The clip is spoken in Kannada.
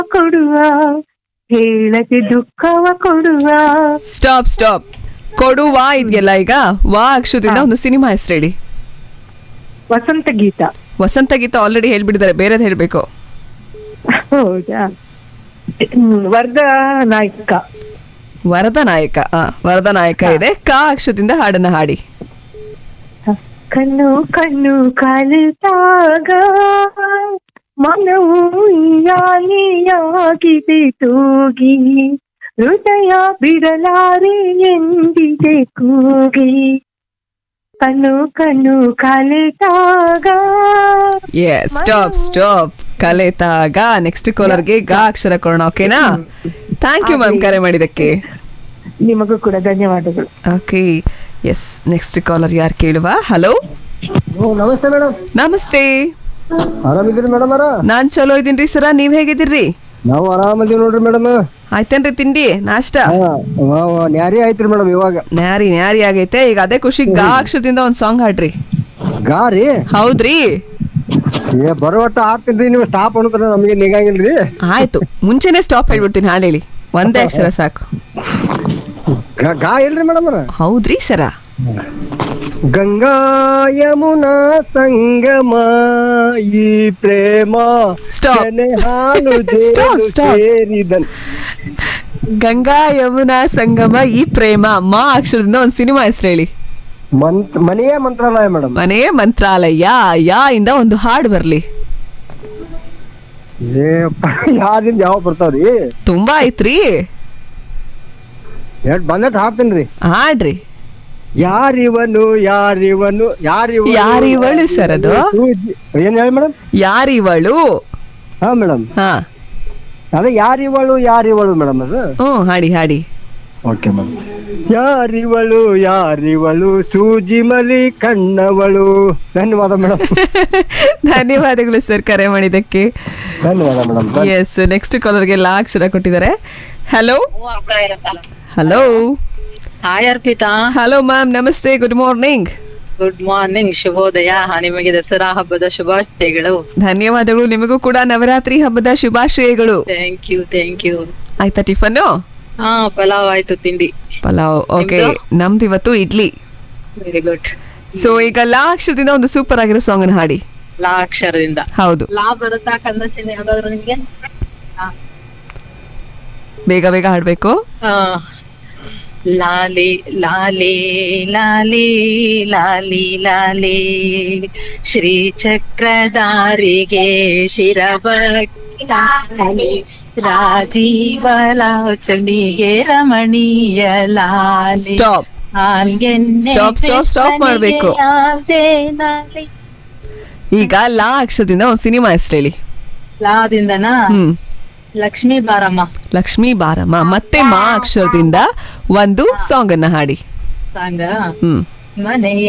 ಕೊಡುವ ಹೇಳದೆ ದುಃಖವ ಕೊಡುವ ಸ್ಟಾಪ್ ಸ್ಟಾಪ್ ಕೊಡುವ ಇದೆಯಲ್ಲ ಈಗ ವಾ ಅಕ್ಷರದಿಂದ ಒಂದು ಸಿನಿಮಾ ಹೆಸರು ಹೇಳಿ ವಸಂತ ಗೀತ ವಸಂತ ಗೀತ ಆಲ್ರೆಡಿ ಹೇಳ್ಬಿಟ್ಟಿದ್ದಾರೆ ಬೇರೆದ್ ಹೇಳ್ಬೇಕು ಹೌದಾ ಹ್ಮ್, ವರ್ಧ ನಾಯಕ ವರದ ನಾಯಕ ಆ ವರದ ನಾಯಕ ಇದೆ ಕಾ ಅಕ್ಷರದಿಂದ ಹಾಡನ್ನ ಹಾಡಿ ಕಣ್ಣು ಕಣ್ಣು ಕಲಿತಾಗ ಮನವು ಯಾಲಿಯಾಗಿದೆ ತೂಗಿ ಹೃದಯ ಬಿಡಲಾರೆ ಎಂದಿದೆ ಕೂಗಿ ಕಣ್ಣು ಕಣ್ಣು ಕಲಿತಾಗ ಎಸ್ ಸ್ಟಾಪ್ ಸ್ಟಾಪ್ ಕಲೆತಾಗ ನೆಕ್ಸ್ಟ್ ಕಾಲರ್ಗೆ ಗಾ ಅಕ್ಷರ ಕೊಡೋಣ ಓಕೆನಾ ಥ್ಯಾಂಕ್ ಯು ಮ್ಯಾಮ್ ಕರೆ ಮಾಡಿದಕ್ಕೆ ನಿಮಗೂ ಕೂಡ ಧನ್ಯವಾದಗಳು ಓಕೆ ಎಸ್ ನೆಕ್ಸ್ಟ್ ಕಾಲರ್ ಯಾರು ಕೇಳುವ ಹಲೋ ನಮಸ್ತೆ ಮೇಡಮ್ ನಮಸ್ತೆ ಆರಾಮಿದ್ದೀರಿ ಮೇಡಮ್ ಅರ ನಾನ್ ಚಲೋ ಇದೀನ್ರಿ ಸರ ನೀವ್ ಹೇಗಿದ್ದೀರಿ ನಾವು ಆರಾಮದೀವಿ ನೋಡ್ರಿ ಮೇಡಮ್ ಆಯ್ತೇನ್ರಿ ತಿಂಡಿ ನಾಷ್ಟ ನ್ಯಾರಿ ಆಯ್ತ್ರಿ ಮೇಡಮ್ ಇವಾಗ ನ್ಯಾರಿ ನ್ಯಾರಿ ಆಗೈತೆ ಈಗ ಅದೇ ಖುಷಿ ಗಾ ಅಕ್ಷರದಿಂದ ಒಂದ್ ಸಾಂಗ್ ಹಾಡ್ರಿ ಗಾರಿ ಹೌದ್ರಿ ಏ ಬರುವಟ್ಟ ಹಾಕ್ತಿದ್ರಿ ನೀವು ಸ್ಟಾಪ್ ಅನ್ನೋದ್ರ ನಮಗೆ ನಿಗಂಗಿಲ್ರಿ ಆಯ್ತು ಮುಂಚೆನೆ ಸ್ಟಾಪ್ ಹೇಳ್ಬಿಡ್ತೀನಿ ಹಾಡು ಹೇಳಿ ಒಂದೇ ಅಕ್ಷರ ಸಾಕು ಗಾ- ಗಾ ಇಲ್ರಿ ಮೇಡಮ್ ಅರ ಹೌದ್ರಿ ಸರ ಗಂಗಾ ಯಮುನಾ ಸಂಗಮ ಈ ಪ್ರೇಮ Stop. ಕೆನೆ ಹಾಲು Stop, ಜೇನು stop. ಸೇರಿದನ್ ಗಂಗಾ ಯಮುನಾ ಸಂಗಮ ಈ ಪ್ರೇಮ ಮಾ ಅಕ್ಷರದಿಂದ ಒಂದ್ ಸಿನಿಮಾ ಹೆಸರು ಹೇಳಿ ಮಂತ್ ಮನೆಯೇ ಮಂತ್ರಾಲಯ ಮೇಡಮ್ ಮನೆ ಮಂತ್ರಾಲಯ ಯಾ ಇಂದ ಒಂದು ಹಾಡು ಬರ್ಲಿ ಏಪ್ಪ ಯಾವ್ದಿಂದ ಯಾವ ಬರ್ತಾವ್ರಿ ತುಂಬಾ ಐತ್ರಿ ಎಷ್ಟ್ ಬಂದಟ್ ಹಾಕ್ತೀನಿ ಹಾಡ್ರಿ ಯಾರಿವನು ಯಾರಿವನು ಯಾರಿವನು ಯಾರಿವಳು ಸರ್ ಅದು? ಸೂಜಿ- ಏನ್ ಹೇಳಿ ಮೇಡಮ್ ಯಾರಿವಳು ಹಾ ಮೇಡಮ್ ಹಾ ಅದೇ ಯಾರಿವಳು ಯಾರಿವಳು ಮೇಡಮ್ ಅದು ಹ್ಮ್ ಹಾಡಿ ಹಾಡಿ ಓಕೆ ಮೇಡಮ್ ಯಾರಿವಳು ಯಾರಿವಳು ಸೂಜಿ ಮಲಿ ಕಣ್ಣವಳು ಧನ್ಯವಾದ ಮೇಡಮ್ ಧನ್ಯವಾದಗಳು ಸರ್ ಕರೆ ಮಾಡಿದ್ದಕ್ಕೆ ಧನ್ಯವಾದ ಮೇಡಮ್ ಎಸ್ ನೆಕ್ಸ್ಟ್ ಕಾಲರ್ಗೆ ಲಾ ಅಕ್ಷರ ಕೊಟ್ಟಿದ್ದಾರೆ hello hello hi Arpita hello ma'am ನಮಸ್ತೆ ಗುಡ್ ಮಾರ್ನಿಂಗ್ ಗುಡ್ ಮಾರ್ನಿಂಗ್ ಶುಭೋದಯ ನಿಮಗೆ ದಸರಾ ಹಬ್ಬದ ಶುಭಾಶಯಗಳು ಧನ್ಯವಾದಗಳು ನಿಮಗೂ ಕೂಡ ನವರಾತ್ರಿ ಹಬ್ಬದ ಶುಭಾಶಯಗಳು ಥ್ಯಾಂಕ್ ಯು ಥ್ಯಾಂಕ್ ಯು ಆಯ್ತಾ ಟಿಫನ್ನು ಹಾ ಪಲಾವ್ ಆಯ್ತು ತಿಂಡಿ ಪಲಾವ್ ಓಕೆ ನಮ್ದು ಇವತ್ತು ಇಡ್ಲಿ ವೆರಿ ಗುಡ್ ಸೊ ಈಗ ಲಾ ಅಕ್ಷರದಿಂದ ಒಂದು ಸೂಪರ್ ಆಗಿರೋ ಸಾಂಗ್ ಅನ್ನು ಹಾಡಿ ಲಾ ಅಕ್ಷರದಿಂದ ಹೌದು ಲಾ ಬರುತ್ತಾ ಕನ್ನಡ ಚಿಹ್ನೆ ಯಾವ್ದಾದ್ರು ನಿಮ್ಗೆ ಬೇಗ ಬೇಗ ಹಾಡ್ಬೇಕು ಆ, ಲಾಲಿ ಲಾಲಿ ಲಾಲಿ ಲಾಲಿ ಲಾಲಿ ಶ್ರೀ ಚಕ್ರಧಾರಿಗೆ ಶಿರಭಕ್ತಿ ಲಾಲಿ ರಾಜೀವ ಲಾಚನಿಗೆ ರಮಣೀಯ ಲಾಲಿ ಸ್ಟಾಪ್ ಆಲ್ಗೆನ್ನೆ Stop, stop, stop ಮಾಡ್ಬೇಕು. ಕೃಷ್ಣನಿಗೆ ಆಜೇನಾಲಿ. ಈಗ ಲಾ ಅಕ್ಷರದಿಂದ ಒಂದು ಸಿನಿಮಾ ಹೆಸರು ಹೇಳಿ ಲಾದಿಂದನಾ ಹ್ಮ್ ಲಕ್ಷ್ಮೀ ಬಾರಮ್ಮ ಲಕ್ಷ್ಮೀ ಬಾರಮ್ಮ ಮತ್ತೆ ಮಾ ಅಕ್ಷರದಿಂದ ಒಂದು ಸಾಂಗ್ ಅನ್ನ ಹಾಡಿ ಸಾಂಗ ಹ್ಮ್ ಮನೆಯ